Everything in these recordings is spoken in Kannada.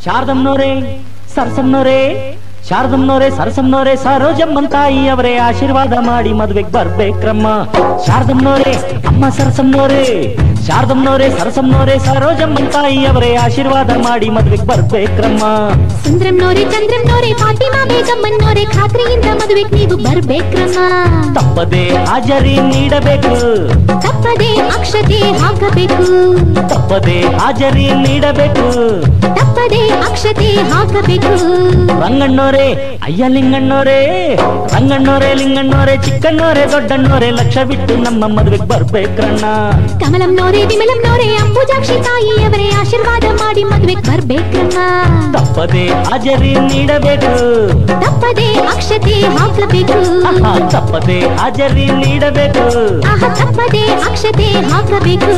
ಶಾರದಮ್ನೋರೇ ಸರಸಮ್ನೋರೇ ಶಾರದಮ್ನೋರೇ ಸರಸಮ್ನೋರೇ ಸರೋಜಮ್ಮನ್ ತಾಯಿ ಅವರೇ ಆಶೀರ್ವಾದ ಮಾಡಿ ಮದ್ವೆಗ್ ಬರ್ಬೇಕ್ರಮ್ಮ ಶಾರದಮ್ನೋರೇ ಅಮ್ಮ ಸರಸಮ್ನೋರೇ ಶಾರದಮ್ನೋರೇ ಸರಸಮ್ನೋರೇ ಸರೋಜಮ್ಮನ್ ತಾಯಿ ಅವರೇ ಆಶೀರ್ವಾದ ಮಾಡಿ ಮದ್ವೆಗ್ ಬರ್ಬೇಕ್ರಮ್ಮ ಸುಂದ್ರಂನೋರೆ ಚಂದ್ರಂನೋರೆ ಫಾತಿಮಾ ಬೇಗಮ್ಮನ್ನೋರೆ ಖಾತ್ರಿಯಿಂದ ಮದುವೆಗೆ ನೀವು ಬರ್ಬೇಕ್ರಮ್ಮ ತಪ್ಪದೆ ಹಾಜರಿ ನೀಡಬೇಕು ತಪ್ಪದೆ ಅಕ್ಷತೆ ಹಾಕಬೇಕು ತಪ್ಪದೆ ಹಾಜರಿ ನೀಡಬೇಕು ತಪ್ಪದೆ ಅಕ್ಷತೆ ಹಾಕಬೇಕು ರಂಗಣ್ಣೋರೇ ಅಯ್ಯ ಲಿಂಗಣ್ಣೋರೇ ರಂಗಣ್ಣೋರೇ ಲಿಂಗಣ್ಣೋರೇ ಚಿಕ್ಕಣ್ಣೋರೇ ದೊಡ್ಡಣ್ಣೋರೇ ಲಕ್ಷ ಬಿಟ್ಟು ನಮ್ಮ ಮದ್ವೆಗ್ ಬರ್ಬೇಕ್ರಣ್ಣ ಕಮಲಂನೋರೆ ವಿಮಲಂನೋರೆ ಅಂಬುಜಾಕ್ಷಿ ತಾಯಿಯವರೇ ಆಶೀರ್ವಾದ ಮಾಡಿ ಮದುವೆಗೆ ಬರ್ಬೇಕ್ರಮ್ಮ ತಪ್ಪದೆ ಹಾಜರಿ ನೀಡಬೇಕು ತಪ್ಪದೆ ಅಕ್ಷತೆ ಹಾಕಬೇಕು ಆಹಾ, ತಪ್ಪದೆ ಹಾಜರಿ ನೀಡಬೇಕು ಆಹ ತಪ್ಪದೆ ಅಕ್ಷತೆ ಹಾಕಬೇಕು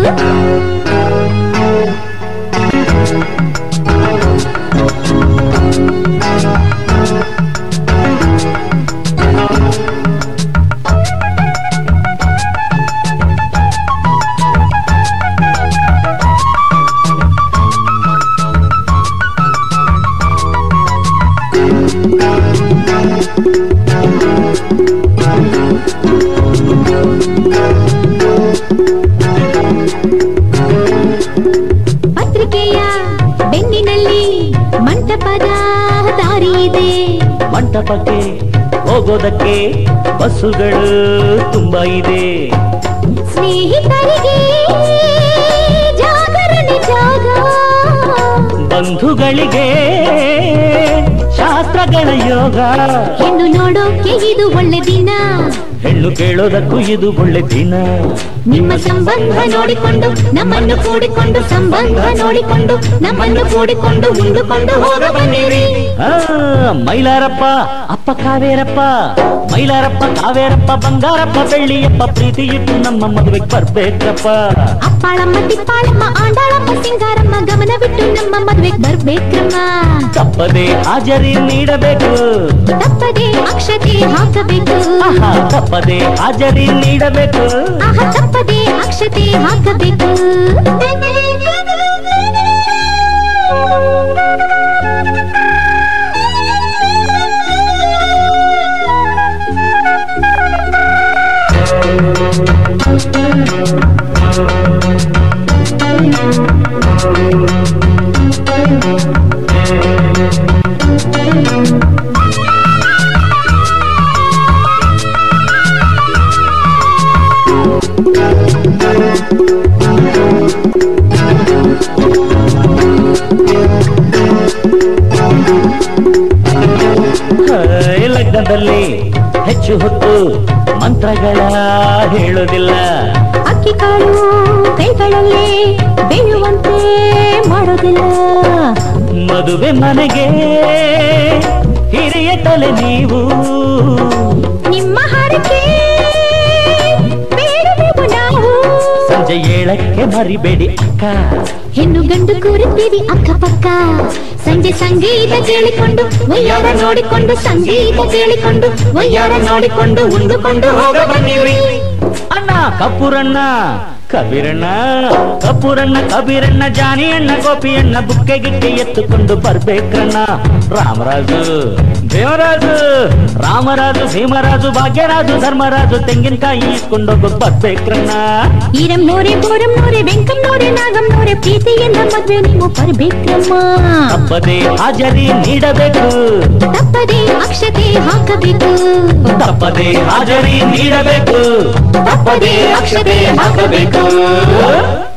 ಪತ್ರಿಕೆಯ ಬೆನ್ನಿನಲ್ಲಿ ಮಂಟಪದ ದಾರಿ ಇದೆ ಮಂಟಪಕ್ಕೆ ಹೋಗೋದಕ್ಕೆ ಬಸ್ಸುಗಳು ತುಂಬಾ ಇದೆ ಸ್ನೇಹಿತರಿಗೆ ಜಾಗರಣೆ ಜಾಗ ಬಂಧುಗಳಿಗೆ ಶಾಸ್ತ್ರಗಳ ಯೋಗ ಹೆಣ್ಣು ನೋಡೋಕೆ ಇದು ಒಳ್ಳೆ ದಿನ ಹೆಣ್ಣು ಕೇಳೋದಕ್ಕೂ ಇದು ಒಳ್ಳೆ ದಿನ ನಿಮ್ಮ ಸಂಬಂಧ ನೋಡಿಕೊಂಡು ನಮ್ಮನ್ನು ಕೂಡಿಕೊಂಡು ಸಂಬಂಧ ನೋಡಿಕೊಂಡು ನಮ್ಮನ್ನು ಕೂಡಿಕೊಂಡು ಉಂಡುಕೊಂಡು ಹೋಗ ಬನ್ನಿರಿ ಆ, ಮೈಲಾರಪ್ಪ ಅಪ್ಪ ಕಾವೇರಪ್ಪ ಮೈಲಾರಪ್ಪ ಕಾವೇರಪ್ಪ ಬಂಗಾರಪ್ಪ ಬೆಳ್ಳಿಯಪ್ಪ ಪ್ರೀತಿ ಇಟ್ಟು ನಮ್ಮ ಮದುವೆಗೆ ಬರ್ಬೇಕಪ್ಪ ಅಪ್ಪಾಳಮ್ಮ ತಿಪ್ಪಾಳಮ್ಮ ಆಂಡಾಳಮ್ಮ ಸಿಂಗಾರಮ್ಮ ಗಮನವಿಟ್ಟು ನಮ್ಮ ಮದ್ವೆಗ್ ಬರ್ಬೇಕ್ರಮ್ಮ ತಪ್ಪದೆ ಹಾಜರಿ ನೀಡಬೇಕು ತಪ್ಪದೆ ಅಕ್ಷತೆ ಹಾಕಬೇಕು ಆಹಾ, ತಪ್ಪದೆ ಹಾಜರಿ ನೀಡಬೇಕು ಆಹ ತಪ್ಪದೆ ಅಕ್ಷತೆ ಹಾಕಬೇಕು ಹೇ, ಲಗ್ನದಲ್ಲಿ ಹೆಚ್ಚು ಹೊತ್ತು ಮಂತ್ರಗಳ ಹೇಳೋದಿಲ್ಲ ಅಕ್ಕಿ ಕಾಳು ಕೈಗಳಲ್ಲಿ ಬೇಯುವಂತೆ ಮಾಡೋದಿಲ್ಲ ಮದುವೆ ಮನೆಗೆ ಹಿರಿಯ ತಲೆ ನೀವು ನಿಮ್ಮ ಹರಕೆ ಬೇಡವೆವು ನಾವು ಸಂಜೆ ಏಳಕ್ಕೆ ಮರಿಬೇಡಿ ಅಕ್ಕ ಹೆಣ್ಣು ಗಂಡು ಕೂರುತ್ತೀವಿ ಅಕ್ಕಪಕ್ಕ ಸಂಜೆ ಸಂಗೀತ ಕೇಳಿಕೊಂಡು ಒಯ್ಯಾರ ನೋಡಿಕೊಂಡು ಸಂಗೀತ ಕೇಳಿಕೊಂಡು ಒಯ್ಯಾರ ನೋಡಿಕೊಂಡು ಉಂಡುಕೊಂಡು ಹೋಗ ಬನ್ನಿರಿ ಅಣ್ಣ ಕಪೂರಣ್ಣ ಕಬೀರಣ್ಣ ಕಪೂರಣ್ಣ ಕಬೀರಣ್ಣ ಜಾನಿ ಅಣ್ಣ ಗೋಪಿಯಣ್ಣ ಬುಕ್ಕೆ ಗಿಕ್ಕೆ ಎತ್ತುಕೊಂಡು ಬರ್ಬೇಕಣ್ಣ ರಾಮರಾಜು ದೇವರಾಜು ರಾಮರಾಜು ಭೀಮರಾಜು ಭಾಗ್ಯರಾಜು ಧರ್ಮರಾಜು ತೆಂಗಿನಕಾಯಿ ಇಸ್ಕೊಂಡೋಗ ಬರ್ಬೇಕ್ರಣ್ಣ ಈರಮ್ಮನೋರೆ ಬೋರಮ್ಮನೋರೆ ವೆಂಕಮ್ಮನೋರೆ ನಾಗಮ್ಮನೋರೆ ಪ್ರೀತಿಯಿಂದ ಮದ್ವೆ ನೀವು ಬರ್ಬೇಕಮ್ಮ ತಪ್ಪದೆ ಹಾಜರಿ ನೀಡಬೇಕು ತಪ್ಪದೆ ಅಕ್ಷತೆ ಹಾಕಬೇಕು ತಪ್ಪದೆ ಹಾಜರಿ ನೀಡಬೇಕು ತಪ್ಪದೆ ಅಕ್ಷತೆ ಹಾಕಬೇಕು